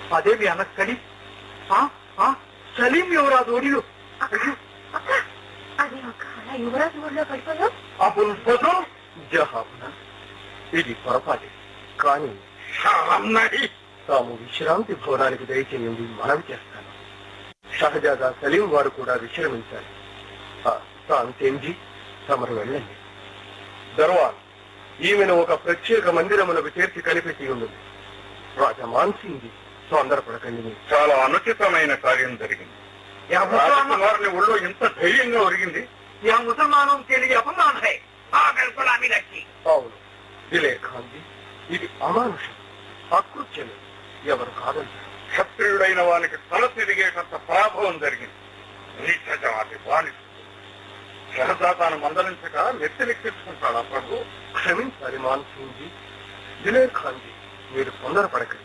అదే మీ అన్న సలీం ఆ, ఆ, సలీం యువరాజు ఒడిలో అక్క అక్క అది అక్క అలా యువరాజు ఊళ్ళో పడిపోయావు అప్పుడు ఫజల్ జహాబున ఇది పొరపాటే కానీ షామ్నహి తాము విశ్రాంతి భవనానికి దయచేయండి మనవి చేస్తాను షహజాదా సలీం వారు కూడా విశ్రమించాలి ఆ, తాంతేంజీ తమరు వెళ్ళండి దర్వాన్ ఈమెను ఒక ప్రత్యేక మందిరమునకు చేర్చి కనిపెట్టి ఉన్నది రాజా మాన్సింగ్ తొందరపడకండి మీరు. చాలా అనుచితమైన కార్యం జరిగింది రాజకుమారుని ఒళ్ళో ఇంత ధైర్యంగా ఒరిగింది యా ముసల్మానం తెలియ అపమాన్ హై ఆగల్ గులామీ రచ్చి అవును దిలే ఖాన్జీ ఇది అమానుషం అకృత్యం ఎవరు కాదంటారు క్షత్రియుడైన వానికి తల తిరిగేటంత పరాభవం జరిగింది నీచజాతి బానిస సహజాతాను మందలించక నెత్తినెక్కించుకుంటాడా ప్రభు క్షమించాలి మాన్సింగ్ జీ దిలేర్ ఖాన్జీ మీరు తొందరపడకండి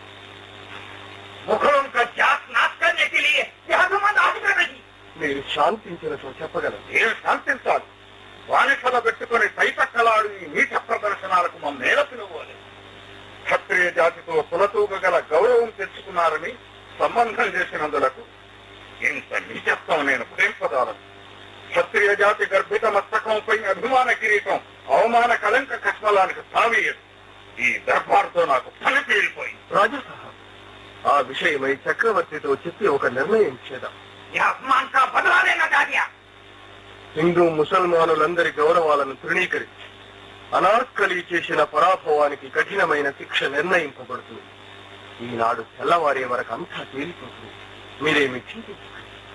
ముఖం కా జాత్ నాశ్ కర్నే కే లియే యహా సమాజ్ ఆదికర్ నహీ మీరు శాంతించినట్లు చెప్పగలరు ఏం శాంతించాలి బానిసల పెట్టుకుని పైపక్కలాడు ఈ నీచ ప్రదర్శనాలకు మా నేల పిలువాలి క్షత్రియ జాతితో కులతూక గల గౌరవం తెచ్చుకున్నారని సంబంధం చేసినందులకు ఇంత నీచత్వం నేను ప్రేమపదాలను క్షత్రియ జాతి గర్భిత మస్తకంపై అభిమాన కిరీటం అవమాన కలంక కష్మలానికి తావీయదు ఈ దర్బార్తో నాకు పని పేలిపోయింది రాజా సాహబ్ ఆ విషయమై చక్రవర్తితో చెప్పి ఒక నిర్ణయం చేద్దాం అభిమాన్ కా బదలా లేనా దానియా హిందూ ముసల్మానులందరి గౌరవాలను తృణీకరించి అనార్కలి చేసిన పరాభవానికి కఠినమైన శిక్ష నిర్ణయింపబడుతుంది ఈనాడు తెల్లవారే వరకు అంతా తేలిపోతుంది మీరేమి చింతించకండి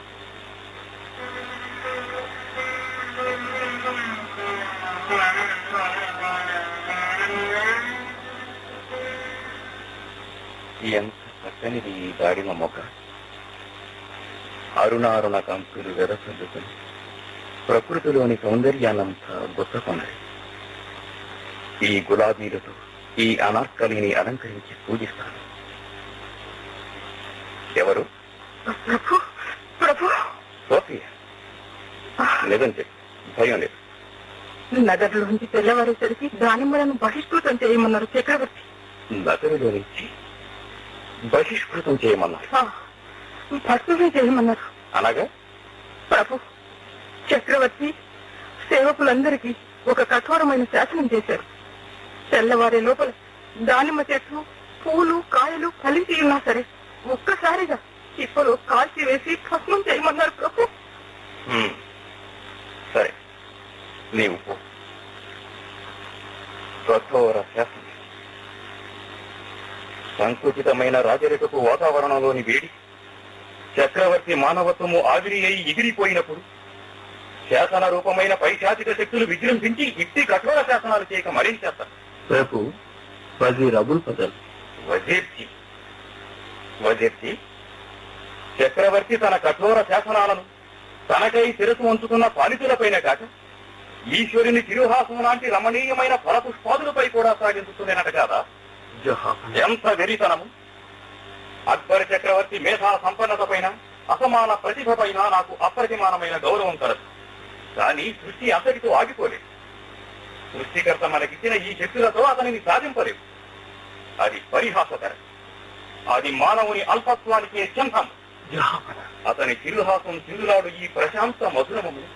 ఎంత చక్కనిది ఈ దాడిమ మొగ్గ అరుణారుణ కంకులు వెదసల్లుకుని ప్రకృతిలోని సౌందర్యాన్నంతా గుర్తకొన్నది ఈ గులాబీలతో ఈ అనార్కలిని అలంకరించి పూజిస్తాను ఎవరు ప్రభు ప్రభు సోఫియా నిజం చెప్పు భయం లేదు నగర్లోంచి తెల్లవారేసరికి దానిమ్మలను బహిష్కృతం చేయమన్నారు చక్రవర్తి నగరులో నుంచి బహిష్కృతం చేయమన్నారు ఆ, భస్మమే చేయమన్నారు అనగా ప్రభు చక్రవర్తి సేవకులందరికీ ఒక కఠోరమైన శాసనం చేశారు తెల్లవారే లోపల దానిమ్మ చెట్లు పూలు కాయలు కలిసి ఉన్నా సరే ఒక్కసారిగా చిప్పలో కాల్చి వేసి భస్మం చేయమన్నారు ప్రభు హ్మ్. సరే నీవు పో కఠోర శాసనం సంకుచితమైన రాజరికపు వాతావరణంలోని వేడి చక్రవర్తి మానవత్వము ఆవిరి అయి ఎగిరిపోయినప్పుడు శాసన రూపమైన పైశాచిక శక్తులు విజృంభించి ఇట్టి కఠోర శాసనాలు చేయక మరేం చేస్తారు రేపు వజీర్ అబుల్ ఫజల్ వజీర్జీ వజీర్జీ చక్రవర్తి తన కఠోర శాసనాలను తనకై శిరసు వంచుకున్న పాలితులపైన కాక ఈశ్వరుని తిరుహాసం లాంటి రమణీయమైన ఫలపుష్పాదులపై కూడా సాగించుతున్నట కాదా జహాబ్ ఎంత వెరితనము అక్బర్ చక్రవర్తి మేధా సంపన్నత పైన అసమాన ప్రతిభ పైన నాకు అప్రతిమానమైన గౌరవం కలదు కానీ సృష్టి అంతటితో ఆగిపోలేదు సృష్టికర్త మనకిచ్చిన ఈ శక్తులతో అతనిని సాధింపలేవు అది పరిహాసకరం అది మానవుని అల్పత్వానికి చిహ్నం జహాబ్ అతని చిరుహాసం చిందులాడు ఈ ప్రశాంత మధురము